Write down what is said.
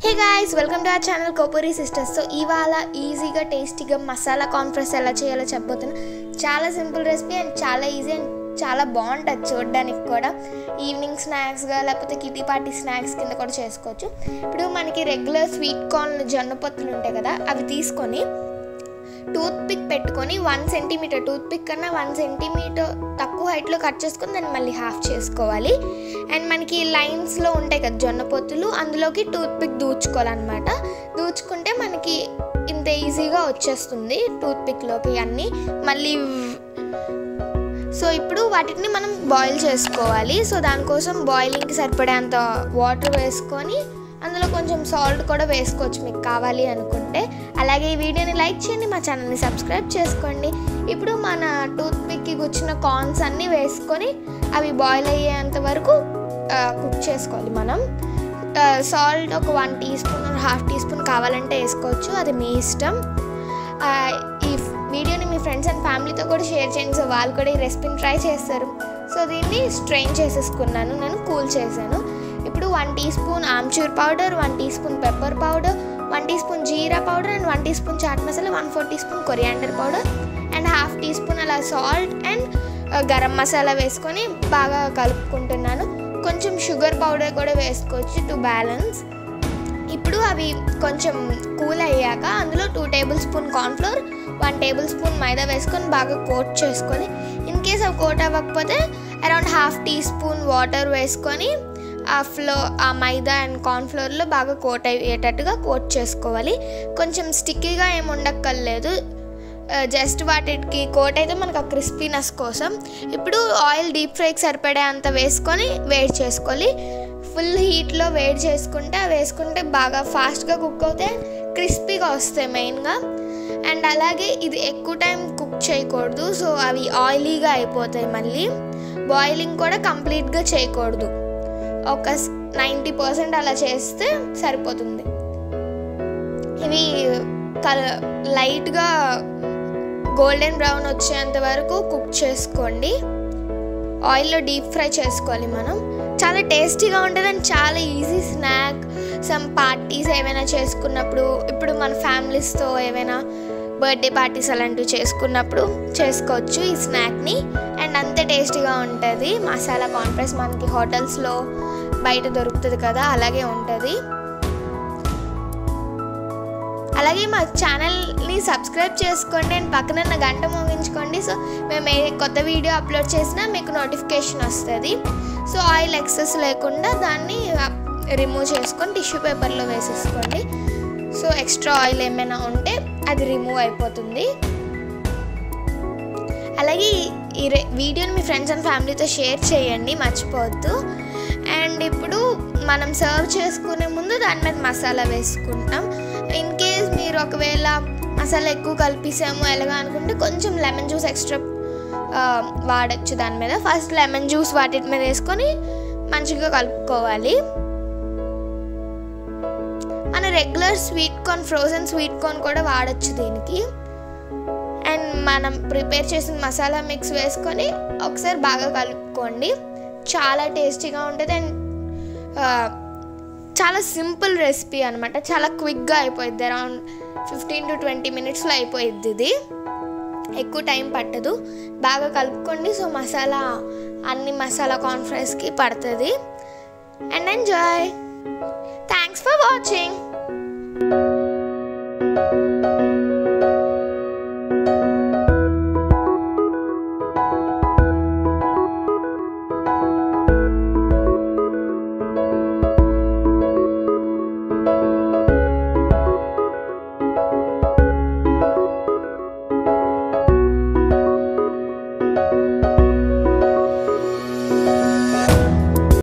hey guys welcome to our channel Kopuri sisters so ఇవాళ ఈజీగా టేస్టీగా మసాలా కాన్ఫ్రెస్ ఎలా చేయాలో చెప్పబోతున్నా చాలా సింపుల్ రెసిపీ అండ్ చాలా ఈజీ అండ్ చాలా బాగుంటుంది చూడడానికి కూడా ఈవినింగ్ స్నాక్స్గా లేకపోతే కిటీ పార్టీ స్నాక్స్ కింద కూడా చేసుకోవచ్చు ఇప్పుడు మనకి రెగ్యులర్ స్వీట్ కార్న్ జొన్న పొత్తులు ఉంటాయి కదా అవి తీసుకొని టూత్ పిక్ పెట్టుకొని వన్ సెంటీమీటర్ టూత్ పిక్ కన్నా వన్ సెంటీమీటర్ తక్కువ హైట్లో కట్ చేసుకొని దాన్ని మళ్ళీ హాఫ్ చేసుకోవాలి అండ్ మనకి లైన్స్లో ఉంటాయి కదా జొన్న పొత్తులు అందులోకి టూత్ పిక్ దూచుకోవాలన్నమాట దూచుకుంటే మనకి ఇంత ఈజీగా వచ్చేస్తుంది టూత్ పిక్లోకి అన్నీ మళ్ళీ సో ఇప్పుడు వాటిని మనం బాయిల్ చేసుకోవాలి సో దానికోసం బాయిలింగ్కి సరిపడేంత వాటర్ వేసుకొని అందులో కొంచెం సాల్ట్ కూడా వేసుకోవచ్చు మీకు కావాలి అనుకుంటే అలాగే ఈ వీడియోని లైక్ చేయండి మా ఛానల్ని సబ్స్క్రైబ్ చేసుకోండి ఇప్పుడు మన టూత్ పిక్కి కూర్చున్న కార్న్స్ అన్నీ వేసుకొని అవి బాయిల్ అయ్యేంత వరకు కుక్ చేసుకోవాలి మనం సాల్ట్ ఒక one teaspoon half teaspoon కావాలంటే వేసుకోవచ్చు అది మీ ఇష్టం ఆ, ఈ వీడియోని మీ ఫ్రెండ్స్ అండ్ ఫ్యామిలీతో కూడా షేర్ చేయండి సో వాళ్ళు కూడా ఈ రెసిపీని ట్రై చేస్తారు సో దీన్ని స్ట్రెయిన్ చేసేసుకున్నాను నేను కూల్ చేశాను ఇప్పుడు one teaspoon amchur powder one teaspoon pepper powder one teaspoon jeera powder and one teaspoon chaat masala one four teaspoon coriander powder and half teaspoon అలా salt and garam masala వేసుకొని బాగా కలుపుకుంటున్నాను కొంచెం sugar powder కూడా వేసుకోవచ్చు to balance ఇప్పుడు అవి కొంచెం cool అయ్యాక అందులో two tablespoon cornflour one tablespoon maida వేసుకొని బాగా కోట్ చేసుకొని ఇన్ కేస్ అవి కోట్ అవ్వకపోతే around half teaspoon water వేసుకొని ఆ ఫ్లో ఆ మైదా అండ్ కార్న్ఫ్లోర్లో బాగా కోట్ అయ్యేటట్టుగా కోట్ చేసుకోవాలి కొంచెం స్టిక్కీగా ఏమి ఉండక్కర్లేదు జస్ట్ వాటికి కోట్ అయితే మనకు ఆ క్రిస్పీనెస్ కోసం ఇప్పుడు ఆయిల్ డీప్ ఫ్రైకి సరిపడే అంత వేసుకొని వేడి చేసుకోవాలి ఫుల్ హీట్లో వేడి చేసుకుంటే అవి వేసుకుంటే బాగా ఫాస్ట్గా కుక్ అవుతాయి క్రిస్పీగా వస్తాయి మెయిన్గా అండ్ అలాగే ఇది ఎక్కువ టైం కుక్ చేయకూడదు సో అవి ఆయిలీగా అయిపోతాయి మళ్ళీ బాయిలింగ్ కూడా కంప్లీట్గా చేయకూడదు ఒక నైంటీ పర్సెంట్ అలా చేస్తే సరిపోతుంది ఇవి కల లైట్గా గోల్డెన్ బ్రౌన్ వచ్చేంత వరకు కుక్ చేసుకోండి ఆయిల్లో డీప్ ఫ్రై చేసుకోవాలి మనం చాలా టేస్టీగా ఉంటుంది అండ్ చాలా ఈజీ స్నాక్ సమ్ పార్టీస్ ఏమైనా చేసుకున్నప్పుడు ఇప్పుడు మన ఫ్యామిలీస్తో ఏమైనా బర్త్డే పార్టీస్ అలాంటివి చేసుకున్నప్పుడు చేసుకోవచ్చు ఈ స్నాక్ని అండ్ అంతే టేస్టీగా ఉంటుంది మసాలా కాన్ఫ్రెస్ మనకి హోటల్స్లో బయట దొరుకుతుంది కదా అలాగే ఉంటుంది అలాగే మా ఛానల్ని సబ్స్క్రైబ్ చేసుకోండి అండ్ పక్కన ఉన్న గంట మోగించుకోండి సో మేము ఏ కొత్త వీడియో అప్లోడ్ చేసినా మీకు నోటిఫికేషన్ వస్తుంది సో ఆయిల్ ఎక్సెస్ లేకుండా దాన్ని రిమూవ్ చేసుకొని టిష్యూ పేపర్లో వేసేసుకోండి సో ఎక్స్ట్రా ఆయిల్ ఏమైనా ఉంటే అది రిమూవ్ అయిపోతుంది అలాగే ఈ రె- వీడియోని మీ ఫ్రెండ్స్ అండ్ ఫ్యామిలీతో షేర్ చేయండి మర్చిపోవద్దు అండ్ ఇప్పుడు మనం సర్వ్ చేసుకునే ముందు దాని మీద మసాలా వేసుకుంటాం ఇన్ కేస్ మీరు ఒకవేళ మసాలా ఎక్కువ కలిపేసాము ఎలాగా అనుకుంటే కొంచెం లెమన్ జ్యూస్ ఎక్స్ట్రా వాడచ్చు దాని మీద ఫస్ట్ లెమన్ జ్యూస్ వాటి మీద వేసుకొని మంచిగా కలుపుకోవాలి మన regular sweet corn frozen sweet corn కూడా వాడచ్చు దీనికి అండ్ మనం ప్రిపేర్ చేసిన మసాలా మిక్స్ వేసుకొని ఒకసారి బాగా కలుపుకోండి చాలా టేస్టీగా ఉంటుంది అండ్ చాలా సింపుల్ రెసిపీ అనమాట చాలా క్విక్గా అయిపోయింది అరౌండ్ ఫిఫ్టీన్ టు ట్వంటీ మినిట్స్లో అయిపోయిద్ది ఇది ఎక్కువ టైం పట్టదు బాగా కలుపుకోండి సో మసాలా అన్ని మసాలా కాన్ఫ్రెన్స్కి పడుతుంది and enjoy thanks for watching